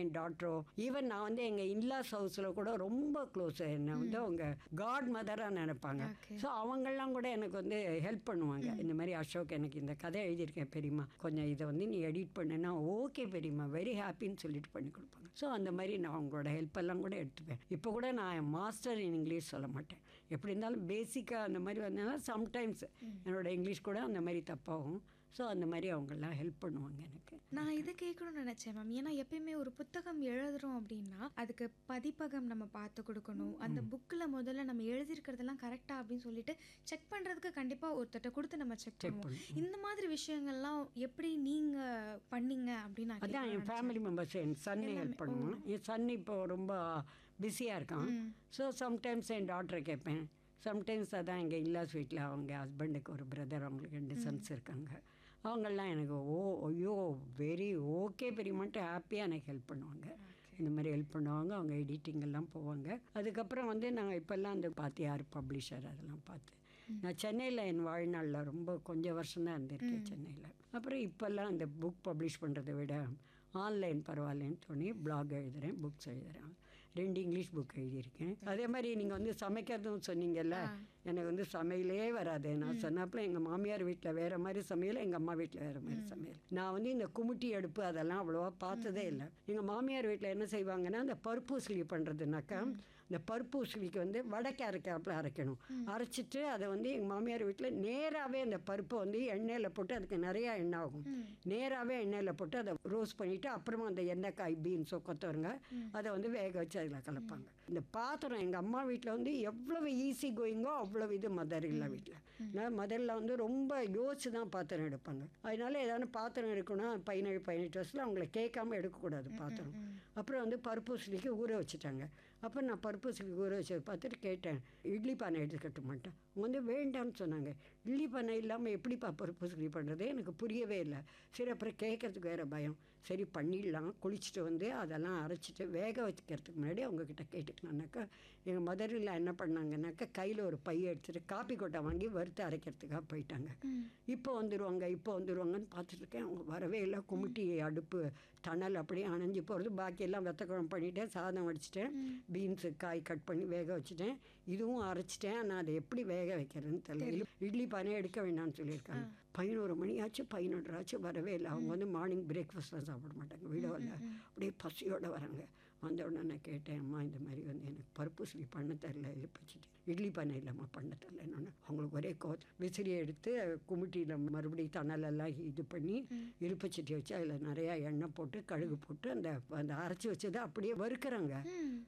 என் டாக்டரோ even நான் வந்து எங்கள் இன்லாஸ் ஹவுஸில் கூட ரொம்ப க்ளோஸ் என்னை வந்து அவங்க காட் மதராக நினைப்பாங்க Okay. ஸோ அவங்கெல்லாம் கூட எனக்கு வந்து ஹெல்ப் பண்ணுவாங்க இந்த மாதிரி அசோக் எனக்கு இந்த கதை எழுதியிருக்கேன் பெரியம்மா கொஞ்சம் இதை வந்து நீ எடிட் பண்ணுனா ஓகே பெரியம்மா வெரி ஹாப்பின்னு சொல்லிட்டு பண்ணி கொடுப்பாங்க ஸோ அந்த மாதிரி நான் அவங்களோட ஹெல்ப் எல்லாம் கூட எடுத்துப்பேன் இப்போ கூட நான் மாஸ்டர் இன் இங்கிலீஷ் சொல்ல மாட்டேன் எப்படி இருந்தாலும் பேசிக்காக அந்த மாதிரி வந்ததுன்னா சம்டைம்ஸ் என்னோட இங்கிலீஷ் கூட அந்த மாதிரி தப்பாகும் ஸோ அந்த மாதிரி அவங்கெல்லாம் ஹெல்ப் பண்ணுவாங்க எனக்கு நான் இதை கேட்கணும்னு நினைச்சேன் மேம் ஏன்னா எப்பயுமே ஒரு புத்தகம் எழுதுறோம் அப்படின்னா அதுக்கு பதிப்பகம் நம்ம பார்த்து கொடுக்கணும் அந்த புக்கில் முதல்ல நம்ம எழுதியிருக்கிறதெல்லாம் கரெக்டா அப்படின்னு சொல்லிட்டு செக் பண்றதுக்கு கண்டிப்பா ஒருத்தட்ட கொடுத்து நம்ம செக் பண்ணுவோம் இந்த மாதிரி விஷயங்கள்லாம் எப்படி நீங்க பண்ணீங்க அப்படின்னு நான் அதான் என் ஃபேமிலி மெம்பர்ஸ் என் சன் ஹெல்ப் பண்ணுவான் என் சன் இப்போ ரொம்ப பிஸியாக இருக்கான் ஸோ சம்டைம்ஸ் என் டாக்டரை கேட்பேன் சம்டைம்ஸ் அதான் எங்கள் இல்லாஸ் வீட்டில் அவங்க ஹஸ்பண்டுக்கு ஒரு பிரதர் அவங்களுக்கு ரெண்டு சன்ஸ் இருக்காங்க அவங்கெல்லாம் எனக்கு ஓ ஐயோ வெரி ஓகே பெரியமாட்டு ஹாப்பியாக எனக்கு ஹெல்ப் பண்ணுவாங்க இந்த மாதிரி ஹெல்ப் பண்ணுவாங்க அவங்க எடிட்டிங் எல்லாம் போவாங்க அதுக்கப்புறம் வந்து நாங்கள் இப்போல்லாம் அந்த பார்த்து யார் பப்ளிஷர் அதெல்லாம் பார்த்து நான் சென்னையில் என் வாழ்நாளில் ரொம்ப கொஞ்சம் வருஷம்தான் இருந்திருக்கேன் சென்னையில் அப்புறம் இப்போல்லாம் அந்த புக் பப்ளிஷ் பண்ணுறதை விட ஆன்லைன் பரவாயில்லன்னு சொல்லி பிளாக் எழுதுகிறேன் புக்ஸ் எழுதுகிறேன் ரெண்டு இங்கிலீஷ் புக் எழுதியிருக்கேன் அதே மாதிரி நீங்கள் வந்து சமைக்கிறதும் சொன்னீங்கல்ல எனக்கு வந்து சமையலே வராது நான் சொன்னாப்புல எங்கள் மாமியார் வீட்டில் வேறு மாதிரி சமையல் எங்கள் அம்மா வீட்டில் வேறு மாதிரி சமையல் நான் வந்து இந்த குமுட்டி அடுப்பு அதெல்லாம் அவ்வளோவா பார்த்ததே இல்லை எங்கள் மாமியார் வீட்டில் என்ன செய்வாங்கன்னா அந்த பருப்பு உசிலி பண்ணுறதுனாக்கா இந்த பருப்பு உசிலிக்கு வந்து வடக்கை அரைக்காப்பில் அரைக்கணும் அரைச்சிட்டு அதை வந்து எங்கள் மாமியார் வீட்டில் நேராகவே அந்த பருப்பை வந்து எண்ணெயில் போட்டு அதுக்கு நிறையா எண்ணெய் ஆகும் நேராகவே எண்ணெயில் போட்டு அதை ரோஸ்ட் பண்ணிவிட்டு அப்புறமா அந்த எண்ணெய்க்காய் பீன்ஸோ கொத்தவருங்க அதை வந்து வேக வச்சு அதில் கலப்பாங்க இந்த பாத்திரம் எங்கள் அம்மா வீட்டில் வந்து எவ்வளவு ஈஸி கோயிங்கோ அவ்வளவு இது மதர் இல்லை வீட்டில் நான் மதரில் வந்து ரொம்ப யோசிச்சு தான் பாத்திரம் எடுப்பாங்க அதனால ஏதாவது பாத்திரம் எடுக்கணும் பதினேழு பதினெட்டு வருஷத்தில் அவங்கள கேட்காம எடுக்கக்கூடாது பாத்திரம் அப்புறம் வந்து பருப்பு உசிலிக்கு ஊற வச்சுட்டாங்க அப்போ நான் பருப்பு உசிலிக்கு ஊற வச்சதை பார்த்துட்டு கேட்டேன் இட்லி பானை எடுத்துக்கட்ட மாட்டேன் அவங்க வந்து வேண்டாம்னு சொன்னாங்க இட்லி பானை இல்லாமல் எப்படிப்பா பருப்பு உசிலி பண்ணுறது எனக்கு புரியவே இல்லை சரி அப்புறம் கேட்கறதுக்கு வேறு பயம் சரி பண்ணிடலாம் குளிச்சுட்டு வந்து அதெல்லாம் அரைச்சிட்டு வேக வைக்கிறதுக்கு முன்னாடி அவங்கக்கிட்ட கேட்டுக்கலாம்னாக்கா எங்கள் மதரில் என்ன பண்ணாங்கன்னாக்கா கையில் ஒரு பைய எடுத்துகிட்டு காப்பி கொட்டை வாங்கி வறுத்து அரைக்கிறதுக்காக போயிட்டாங்க இப்போ வந்துடுவாங்க இப்போ வந்துடுவாங்கன்னு பார்த்துட்டு இருக்கேன் அவங்க வரவே இல்லை குமிட்டி அடுப்பு தணல் அப்படியே அணைஞ்சு போகிறது பாக்கியெல்லாம் வெத்த குழம்பு பண்ணிட்டேன் சாதம் வடிச்சிட்டேன் பீன்ஸு காய் கட் பண்ணி வேக வச்சுட்டேன் இதுவும் அரைச்சிட்டேன் நான் அதை எப்படி வேக வைக்கிறதுன்னு தெரியல இட்லி பானை எடுக்க வேண்டாம்னு சொல்லியிருக்காங்க பதினோரு மணி ஆச்சு பதினொன்றரை ஆச்சு வரவே இல்லை அவங்க வந்து மார்னிங் பிரேக்ஃபாஸ்ட்லாம் சாப்பிட மாட்டாங்க வீடவில் அப்படியே பசியோடு வராங்க வந்த உடனே நான் கேட்டேன் அம்மா இந்த மாதிரி வந்து எனக்கு பருப்பு சிலி பண்ண தெரில இது பச்சிட்டு இட்லி பண்ண இல்லாமல் பண்ண தெரிலன்னு அவங்களுக்கு ஒரே கோ விசிறியை எடுத்து குமிட்டியில் மறுபடியும் தணலெல்லாம் இது பண்ணி இருப்பச்சட்டி வச்சு அதில் நிறையா எண்ணெய் போட்டு கழுகு போட்டு அந்த அந்த அரைச்சி வச்சதை அப்படியே வறுக்கிறாங்க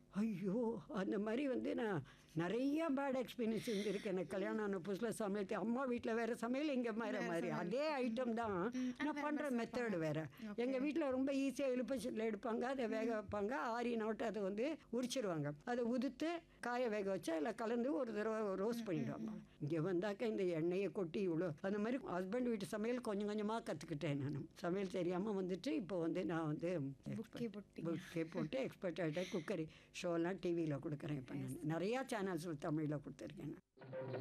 ஐயோ அந்த மாதிரி வந்து நான் நிறைய பேட் எக்ஸ்பீரியன்ஸ் இருந்திருக்கு எனக்கு கல்யாணம் ஆன புதுசில் சமையல் அம்மா வீட்டில் வேறு சமையல் இங்கே வேறு மாதிரி அதே ஐட்டம் தான் நான் பண்ணுற மெத்தடு வேறு எங்கள் வீட்டில் ரொம்ப ஈஸியாக இழுப்பச்சட்டில் எடுப்பாங்க அதை வேக வைப்பாங்க ஆரி நோட்டு அதை வந்து உரிச்சிடுவாங்க அதை உதுத்து காய வேக வச்சு அதில் கலந்து ஒரு தடவை ரோஸ்ட் பண்ணிடுவாங்க இங்கே வந்தாக்க இந்த எண்ணெயை கொட்டி இவ்வளோ அந்த மாதிரி ஹஸ்பண்ட் வீட்டு சமையல் கொஞ்சம் கொஞ்சமாக கற்றுக்கிட்டேன் நான் சமையல் தெரியாமல் வந்துட்டு இப்போ வந்து நான் வந்து புக்கே போட்டு புக்கே போட்டு எக்ஸ்பர்ட் ஆகிட்டேன் குக்கரி ஷோலாம் டிவியில் கொடுக்குறேன் இப்போ நான் நிறையா சேனல்ஸ் தமிழில் கொடுத்துருக்கேன் நான்